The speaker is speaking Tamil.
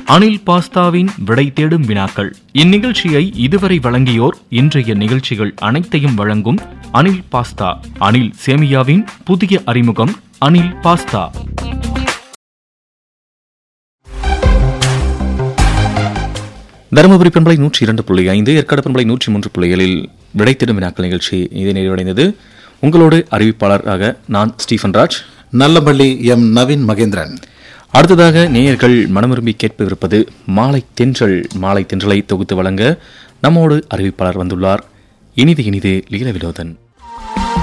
அனில் பாஸ்தாவின் விடை தேடும் வினாக்கள் இந்நிகழ்ச்சியை இதுவரை வழங்கியோர் இன்றைய நிகழ்ச்சிகள் அனைத்தையும் வழங்கும் அனில் பாஸ்தா அனில் சேமியாவின் புதிய அறிமுகம் அனில் பாஸ்தா தருமபுரி பண்பலை நூற்றி இரண்டு புள்ளி ஐந்து ஏற்காடு பண்பலை நூற்றி மூன்று புள்ளிகளில் விடைத்திடும் வினாக்கள் நிகழ்ச்சி இது நிறைவடைந்தது உங்களோடு அறிவிப்பாளராக நான் ஸ்டீஃபன் ராஜ் நல்லபள்ளி எம் நவீன் மகேந்திரன் அடுத்ததாக நேயர்கள் மனமிரும்பி கேட்பவிருப்பது மாலை தென்றல் மாலை தென்றலை தொகுத்து வழங்க நம்மோடு அறிவிப்பாளர் வந்துள்ளார் இனிது இனிது லீல வினோதன்